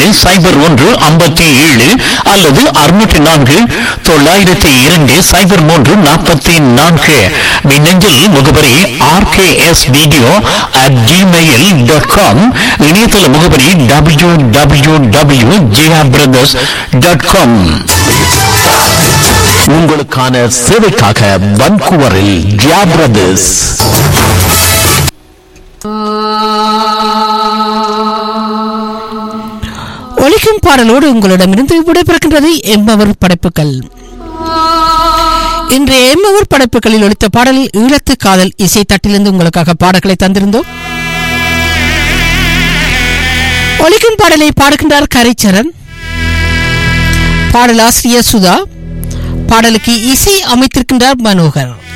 சைபர் ஒன்று ஐம்பத்தி ஏழு அல்லது அறுநூற்றி நான்கு தொள்ளாயிரத்தி இரண்டு சைபர் மூன்று நாற்பத்தி நான்கு மின்னஞ்சல் முகவரி RKS video at Gmail dot com இணையதள முகவரி W W W Zia brothers dot com உங்களுக்கான சேவைக்காக வன்கூவரில் ஜியா பிரதர்ஸ் ஒலிக்கும் பாடலோடு உங்களிடமிருந்து விடைபெறுகின்றது எம்மவர் படைப்புகள் இன்றைய எம்மவர் படைப்புகளில் ஒலித்த பாடலில் ஈழத்து காதல் இசை தட்டிலிருந்து உங்களுக்காக பாடல்களை தந்திருந்தோம் ஒலிக்கும் பாடலை பாடுகின்றார் கரைச்சரன் பாடலாசிரியர் சுதா பாடலுக்கு இசை அமைத்திருக்கின்றார் மனோகர்